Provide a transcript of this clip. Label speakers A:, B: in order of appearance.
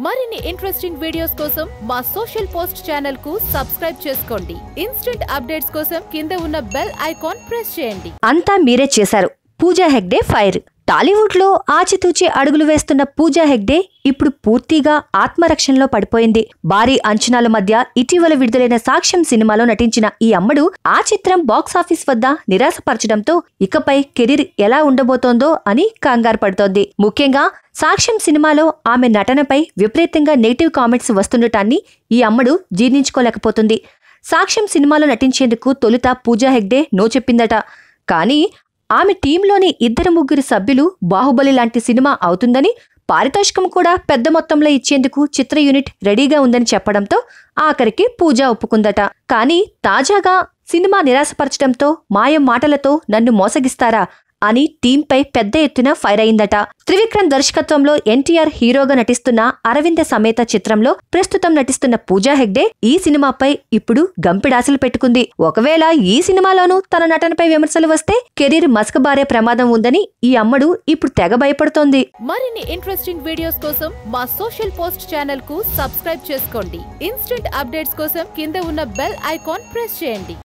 A: మరిన్ని interesting videos కోసం మా సోషల్ పోస్ట్ ఛానల్ కు సబ్స్క్రైబ్ చేసుకోండి ఇన్స్టెంట్ అప్డేట్స్ కోసం కింద ఉన్న బెల్ ఐకాన్ ప్రెస్ చేయండి
B: అంతా మీరే చేశారు పూజా హెగ్డే ఫైర్ టాలీవుడ్ లో ఆచితూచి అడుగులు వేస్తున్న పూజా హెగ్డే ఇప్పుడు పూర్తిగా ఆత్మరక్షణలో పడిపోయింది భారీ అంచనాల మధ్య ఇటీవల విడుదలైన సాక్ష్యం సినిమాలో నటించిన ఈ అమ్మడు ఆ చిత్రం బాక్సాఫీస్ వద్ద నిరాశపరచడంతో ఇకపై కెరీర్ ఎలా ఉండబోతోందో అని కంగారు పడుతోంది ముఖ్యంగా సాక్ష్యం సినిమాలో ఆమె నటనపై విపరీతంగా నెగిటివ్ కామెంట్స్ వస్తుండటాన్ని ఈ అమ్మడు జీర్ణించుకోలేకపోతుంది సాక్ష్యం సినిమాలో నటించేందుకు తొలుత పూజా హెగ్డే నో చెప్పిందట కానీ ఆమె టీంలోని ఇద్దరు ముగ్గురు సభ్యులు బాహుబలి లాంటి సినిమా అవుతుందని పారితోషికం కూడా పెద్ద మొత్తంలో ఇచ్చేందుకు చిత్ర యూనిట్ రెడీగా ఉందని చెప్పడంతో ఆఖరికి పూజ ఒప్పుకుందట కానీ తాజాగా సినిమా నిరాశపరచడంతో మాయం మాటలతో నన్ను మోసగిస్తారా అని టీంపై పెద్ద ఎత్తున ఫైర్ అయిందట త్రివిక్రమ్ దర్శకత్వంలో ఎన్టీఆర్ హీరోగా నటిస్తున్న అరవింద సమేత చిత్రంలో ప్రస్తుతం నటిస్తున్న పూజా హెగ్డే ఈ సినిమాపై ఇప్పుడు గంపిడాసలు పెట్టుకుంది ఒకవేళ ఈ సినిమాలోనూ తన నటనపై విమర్శలు వస్తే కెరీర్ మసకబారే ప్రమాదం ఉందని ఈ అమ్మడు ఇప్పుడు తెగ భయపడుతోంది
A: మరిన్ని ఇంట్రెస్టింగ్ వీడియోస్ కోసం మా సోషల్ పోస్ట్ ఛానల్ కు సబ్స్క్రైబ్ చేసుకోండి ఇన్స్టెంట్ అప్డేట్స్ కోసం కింద ఉన్న బెల్ ఐకాన్ ప్రెస్ చేయండి